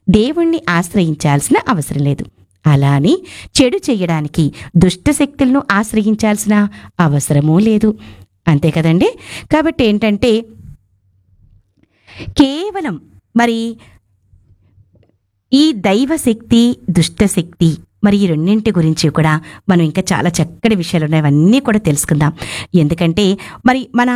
దేవుణ్ణి ఆశ్రయించాల్సిన అవసరం లేదు అలా అని చెడు చేయడానికి దుష్ట శక్తులను ఆశ్రయించాల్సిన అవసరమూ లేదు అంతే కదండి కాబట్టి ఏంటంటే కేవలం మరి ఈ దైవశక్తి దుష్టశక్తి మరి ఈ రెండింటి గురించి కూడా మనం ఇంకా చాలా చక్కటి విషయాలు ఉన్నాయి అవన్నీ కూడా తెలుసుకుందాం ఎందుకంటే మరి మన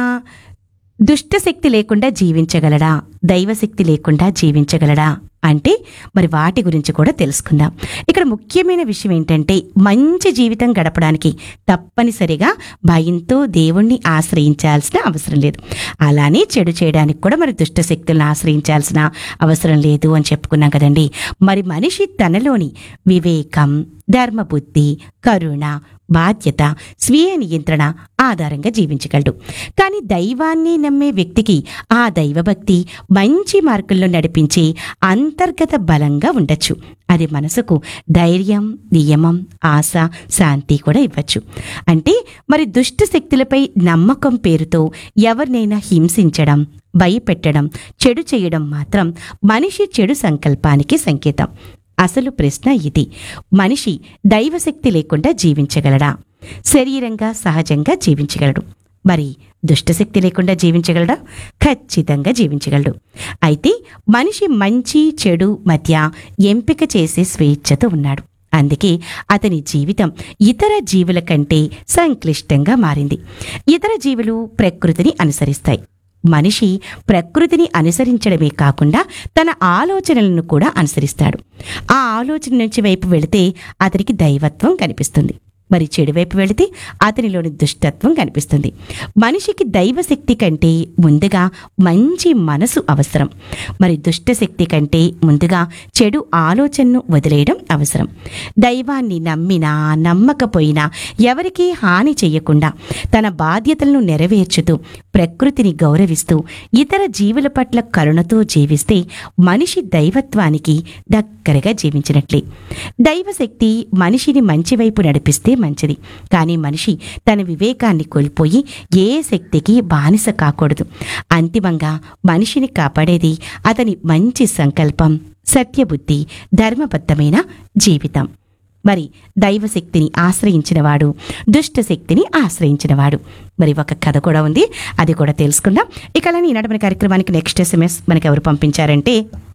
దుష్టశక్తి లేకుండా జీవించగలడా దైవశక్తి లేకుండా జీవించగలడా అంటే మరి వాటి గురించి కూడా తెలుసుకుందాం ఇక్కడ ముఖ్యమైన విషయం ఏంటంటే మంచి జీవితం గడపడానికి తప్పనిసరిగా భయంతో దేవుణ్ణి ఆశ్రయించాల్సిన అవసరం లేదు అలానే చెడు చేయడానికి కూడా మరి దుష్ట శక్తులను ఆశ్రయించాల్సిన అవసరం లేదు అని చెప్పుకున్నాం కదండి మరి మనిషి తనలోని వివేకం ధర్మబుద్ధి కరుణ బాధ్యత స్వీయ నియంత్రణ ఆధారంగా జీవించగలడు కానీ దైవాన్ని నమ్మే వ్యక్తికి ఆ దైవభక్తి మంచి మార్గంలో నడిపించే అంతర్గత బలంగా ఉండొచ్చు అది మనసుకు ధైర్యం నియమం ఆశ శాంతి కూడా ఇవ్వచ్చు అంటే మరి దుష్ట శక్తులపై నమ్మకం పేరుతో ఎవరినైనా హింసించడం భయపెట్టడం చెడు చేయడం మాత్రం మనిషి చెడు సంకల్పానికి సంకేతం అసలు ప్రశ్న ఇది మనిషి దైవశక్తి లేకుండా జీవించగలడా శరీరంగా సహజంగా జీవించగలడు మరి దుష్టశక్తి లేకుండా జీవించగలడా ఖచ్చితంగా జీవించగలడు అయితే మనిషి మంచి చెడు మధ్య ఎంపిక చేసే స్వేచ్ఛతో ఉన్నాడు అందుకే అతని జీవితం ఇతర జీవుల కంటే సంక్లిష్టంగా మారింది ఇతర జీవులు ప్రకృతిని అనుసరిస్తాయి మనిషి ప్రకృతిని అనుసరించడమే కాకుండా తన ఆలోచనలను కూడా అనుసరిస్తాడు ఆ ఆలోచన నుంచి వైపు వెళితే అతనికి దైవత్వం కనిపిస్తుంది మరి చెడు వైపు వెళితే అతనిలోని దుష్టత్వం కనిపిస్తుంది మనిషికి దైవశక్తి కంటే ముందుగా మంచి మనసు అవసరం మరి దుష్టశక్తి కంటే ముందుగా చెడు ఆలోచనను వదిలేయడం అవసరం దైవాన్ని నమ్మినా నమ్మకపోయినా ఎవరికీ హాని చేయకుండా తన బాధ్యతలను నెరవేర్చుతూ ప్రకృతిని గౌరవిస్తూ ఇతర జీవుల పట్ల కరుణతో జీవిస్తే మనిషి దైవత్వానికి దగ్గరగా జీవించినట్లే దైవశక్తి మనిషిని మంచి వైపు నడిపిస్తే మంచిది కానీ మనిషి తన వివేకాన్ని కోల్పోయి ఏ శక్తికి బానిస కాకూడదు అంతిమంగా మనిషిని కాపాడేది అతని మంచి సంకల్పం సత్యబుద్ధి ధర్మబద్ధమైన జీవితం మరి దైవశక్తిని ఆశ్రయించినవాడు దుష్ట శక్తిని ఆశ్రయించినవాడు మరి ఒక కథ కూడా ఉంది అది కూడా తెలుసుకుందాం ఇక అలానే ఈనాటి మన కార్యక్రమానికి నెక్స్ట్ ఎస్ఎంఎస్ మనకి ఎవరు పంపించారంటే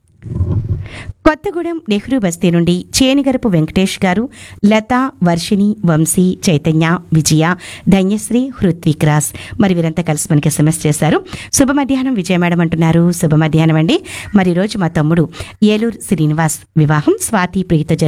కొత్తగూడెం నెహ్రూ బస్తీ నుండి చేనిగరపు వెంకటేష్ గారు లత వర్షిణి వంశీ చైతన్య విజయ ధన్యశ్రీ హృత్విక్ రాస్ మరి వీరంతా కలిసి మనకి ఎస్ఎంఎస్ చేశారు శుభ మధ్యాహ్నం విజయ మేడం అంటున్నారు శుభ మధ్యాహ్నం అండి మరి ఈ రోజు మా తమ్ముడు ఏలూరు శ్రీనివాస్ వివాహం స్వాతి ప్రీత